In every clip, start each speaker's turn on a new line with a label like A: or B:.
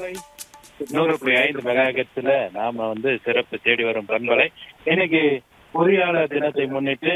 A: பண்பலை நூறு புள்ளி ஐந்து மெகாஹெட்ஸ்ல நாம வந்து சிறப்பு தேடி வரும் பண்பலை இன்னைக்கு பொறியாளர் தினத்தை முன்னிட்டு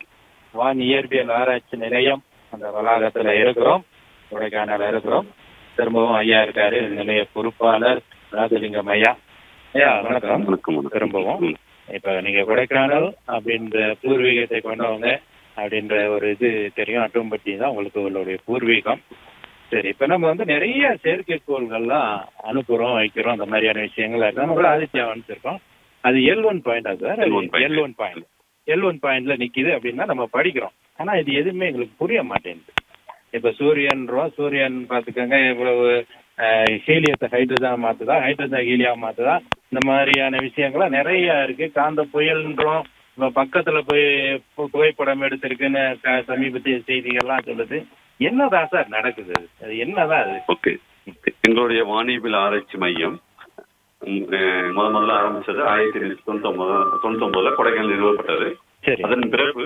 A: வான் இயற்பியல் ஆராய்ச்சி நிலையம் அந்த வளாகத்துல இருக்கிறோம் கொடைக்கானல இருக்கிறோம் திரும்பவும் ஐயா இருக்காரு நிலைய பொறுப்பாளர் ராஜலிங்கம் ஐயா ஐயா வணக்கம்
B: வணக்கம் வணக்கம்.
A: திரும்பவும்
B: ம்.
A: இப்ப நீங்க கொடைக்கானல் அப்படின்ற பூர்வீகத்தை கொண்டவங்க அப்படின்ற ஒரு இது தெரியும் அட்டும்பட்டி தான் உங்களுக்கு உங்களுடைய பூர்வீகம் சரி இப்ப நம்ம வந்து நிறைய செயற்கைக்கோள்கள்லாம் அனுப்புறோம் வைக்கிறோம் அந்த மாதிரியான விஷயங்கள் இருக்கு நம்ம கூட ஆதித்யா அனுப்பிச்சிருக்கோம் அது எல் ஒன் பாயிண்டா sir
B: L1 point.
A: L one point L one பாயிண்ட்ல நிக்குது அப்படின்னா நம்ம படிக்கிறோம் ஆனா இது எதுவுமே எங்களுக்கு புரிய மாட்டேங்குது இப்ப சூரியன்றோம் சூரியன் பாத்துக்கோங்க இவ்வளவு ஹீலியத்தை ஹைட்ரஜன் மாத்துதா ஹைட்ரஜன் ஹீலியா மாத்துதா இந்த மாதிரியான விஷயங்கள்லாம் நிறைய இருக்கு காந்த புயல்ன்றோம் இப்ப பக்கத்துல போய் பு- புகைப்படம் எடுத்திருக்குன்னு க- சமீபத்திய செய்திகள்லாம் சொல்லுது என்னதான் சார் நடக்குது அது? அது என்னதான் அது
B: ஓகே எங்களுடைய வானியல் ஆராய்ச்சி மையம் ம், அஹ், முத முதல்ல ஆரம்பிச்சது ஆயிரத்தி எண்ணூத்தி தொண்ணூத்தி ஒன்பது தொண்ணூத்தி ஒன்பதுல கொடைக்கானல் நிறுவப்பட்டது
A: சரி
B: அதன் பிறகு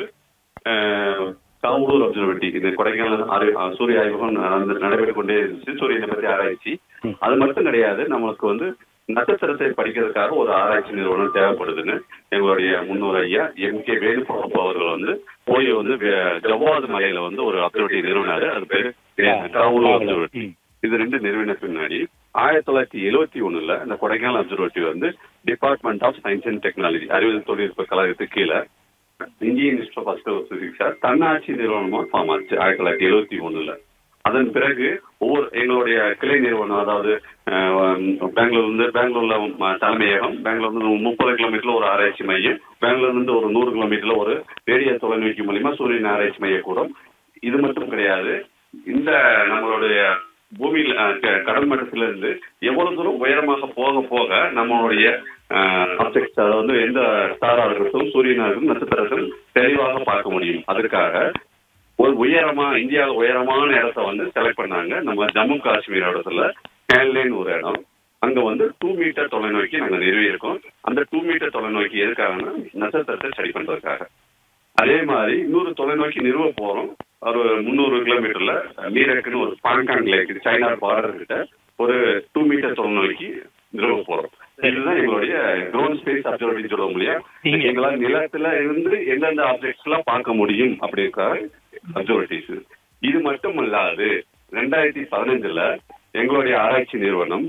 B: அஹ், காவலூர் அப்சர்வேட்டரி இது கொடைக்கானல் ஆறு- அஹ், சூரிய ஆய்வகம் நடந்து- நடைபெற்றுக் கொண்டே இருந்துச்சு சூரியனை பத்தி ஆராய்ச்சி
A: ம்.
B: அது மட்டும் கிடையாது நம்மளுக்கு வந்து நட்சத்திரத்தை படிக்கிறதுக்காக ஒரு ஆராய்ச்சி நிறுவனம் தேவைப்படுதுன்னு எங்களுடைய முன்னோர் ஐயா எம் கே வேணுபாபு அவர்கள் வந்து போய் வந்து வே- ஜவ்வாது மலையில வந்து ஒரு அப்சர்வேட்டரி நிறுவனாரு அது பேரு காவலூர் அப்சர்வேட்டரி
A: ம்.
B: இது ரெண்டு நிறுவன பின்னாடி ஆயிரத்தி தொள்ளாயிரத்தி எழுவத்தி ஒண்ணுல இந்த கொடைக்கானல் அப்சர்வேட்டரி வந்து department of science and technology அறிவியல் தொழில்நுட்ப கழகத்துக்கு கீழே இந்தியன் இன்ஸ்டியூட் ஆஃப் பிசிக்ஸா தன்னாட்சி நிறுவனமா ஃபார்ம் ஆச்சு ஆயிரத்தி தொள்ளாயிரத்தி எழுவத்தி ஒண்ணுல அதன் பிறகு ஒவ்வொரு எங்களுடைய கிளை நிறுவனம் அதாவது அஹ், பெங்களூர்ல இருந்து பெங்களூர்ல ம- தலைமையகம் பெங்களூர்ல இருந்து முப்பது கிலோமீட்டர்ல ஒரு ஆராய்ச்சி மையம் பெங்களூர்ல இருந்து ஒரு நூறு கிலோமீட்டர்ல ஒரு ரேடியோ தொலைநோக்கி மூலியமா சூரியன் ஆராய்ச்சி மைய கூடம் இது மட்டும் கிடையாது இந்த நம்மளுடைய பூமியில அஹ், க- கடல் மட்டத்தில இருந்து எவ்வளவு தூரம் உயரமாக போக போக நம்மளுடைய ஆப்ஜெக்ட்ஸ் அதாவது வந்து எந்த ஸ்டாரா இருக்கட்டும் சூரியனா இருக்கட்டும் நட்சத்திரத்தில் தெளிவாக பார்க்க முடியும் அதற்காக ஒரு உயரமா இந்தியாவில் உயரமான இடத்த வந்து செலக்ட் பண்ணாங்க நம்ம ஜம்மு காஷ்மீர் இடத்துல கேன்லேன் ஒரு இடம் அங்க வந்து டூ மீட்டர் தொலைநோக்கி நாங்க நிறுவி இருக்கோம் அந்த டூ மீட்டர் தொலைநோக்கி எதுக்காகனா நட்சத்திரத்தை ஸ்டடி பண்றதுக்காக அதே மாதிரி இன்னொரு தொலைநோக்கி நிறுவ போறோம் ஒரு முந்நூறு கிலோமீட்டர்ல மீரக்குன்னு ஒரு பாங்காங் லேக் சைனா பார்டர் கிட்ட ஒரு டூ மீட்டர் தொலைநோக்கி நிறுவ போறோம் இதுதான் எங்களுடைய க்ரௌண்ட் ஸ்பேஸ் அப்சர்வேட்டரி சொல்லுவோம் இல்லையா
A: நீங்க-
B: எங்களால் நிலத்துல இருந்து எந்தெந்த ஆப்ஜெக்ட்ஸ் எல்லாம் பார்க்க முடியும் அப்படிங்கிற அப்சர்வேட்டரிஸ் இது மட்டும் இல்லாது ரெண்டாயிரத்தி பதினஞ்சுல எங்களுடைய ஆராய்ச்சி நிறுவனம்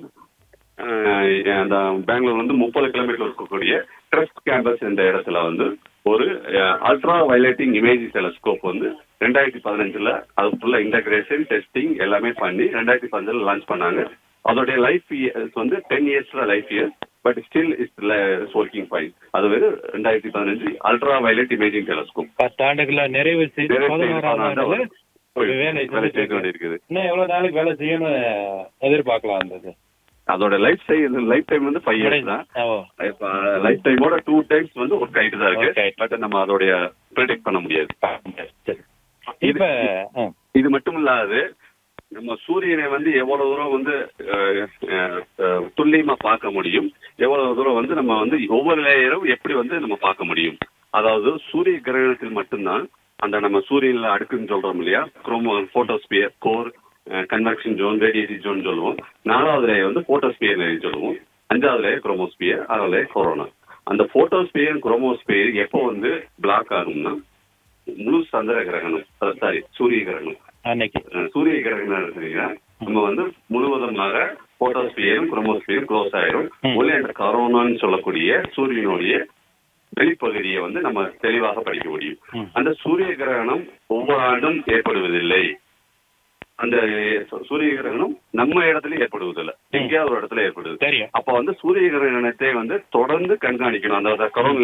B: அஹ், அந்த பெங்களூர் வந்து முப்பது கிலோமீட்டர் இருக்கக்கூடிய ட்ரஸ்ட் கேம்பஸ் என்ற இடத்துல வந்து ஒரு அல்ட்ரா வயலேட்டிங் இமேஜ் டெலஸ்கோப் வந்து ரெண்டாயிரத்தி பதினஞ்சுல அது ஃபுல்லா இன்டகிரேஷன் டெஸ்டிங் எல்லாமே பண்ணி ரெண்டாயிரத்தி பதினஞ்சுல லான்ச் பண்ணாங்க அதோடைய லைஃப் இயர்ஸ் வந்து டென் இயர்ஸ்ல life years but still is working fine அது வந்து ரெண்டாயிரத்தி பதினஞ்சு அல்ட்ரா வயலட் இமேஜிங் டெலஸ்கோப்
A: பத்தாண்டுகளை நிறைவு செய்து
B: நிறைவு செய்து
A: பதினோராம் ஆண்டுல
B: பதினோராம்
A: வேலை
B: வேலை செய்து
A: செஞ்சுட்டு
B: கொண்டிருக்குது
A: இன்னும் எவ்வளவு நாளைக்கு வேலை செய்யணும்னு எதிர்பார்க்கலாம் இருந்தது
B: அதோட லைஃப் லைஃப் டைம் வந்து ஃபைவ் இயர்ஸ் தான்
A: ஓ
B: லைஃப் டைமோட டூ டைம்ஸ் வந்து ஒர்க் ஆயிட்டு தான் இருக்கு
A: Okay.
B: பட் நம்ம அதோடைய ப்ரிடிக்ட் பண்ண முடியாது
A: சரி இப்ப ஆ,
B: இது மட்டும் இல்லாது நம்ம சூரியனை வந்து எவ்வளவு தூரம் வந்து அஹ், அஹ், அஹ், துல்லியமா பார்க்க முடியும் எவ்வளவு தூரம் வந்து நம்ம வந்து ஒவ்வொரு லேயரும் எப்படி வந்து நம்ம பார்க்க முடியும் அதாவது சூரிய கிரகணத்தில் மட்டும்தான் அந்த நம்ம சூரியன்ல அடுக்குன்னு சொல்றோம் இல்லையா chromo photosphere core convection zone radiation zone சொல்லுவோம் நாலாவது லேயர் வந்து போட்டோஸ்பியர் லேயர் சொல்லுவோம் அஞ்சாவது லேயர் குரோமோஸ்பியர் ஆறாவது லேயர் கொரோனா அந்த போட்டோஸ்பியர் குரோமோஸ்பியர் எப்போ வந்து பிளாக் ஆகும்னா முழு சந்திர கிரகணம் சாரி சூரிய கிரகணம்
A: அன்னைக்கு
B: அஹ் சூரிய கிரகணம் எடுத்தீங்கன்னா நம்ம வந்து முழுவதுமாக போட்டோஸ்பியரும் குரோமோஸ்பியரும் க்ளோஸ் ஆயிரும்
A: ம்.
B: ஒளி என்ற கரோனான்னு சொல்லக்கூடிய சூரியனுடைய வெளிப்பகுதியை வந்து நம்ம தெளிவாக படிக்க முடியும்
A: ம்.
B: அந்த சூரிய கிரகணம் ஒவ்வொரு ஆண்டும் ஏற்படுவதில்லை அந்த சு- சூரிய கிரகணம் நம்ம இடத்துல ஏற்படுவதில்லை எங்கேயாவது ஒரு இடத்துல ஏற்படுது
A: தெரியும்
B: அப்ப வந்து சூரிய கிரகணத்தை வந்து தொடர்ந்து கண்காணிக்கணும் அந்த கரோனா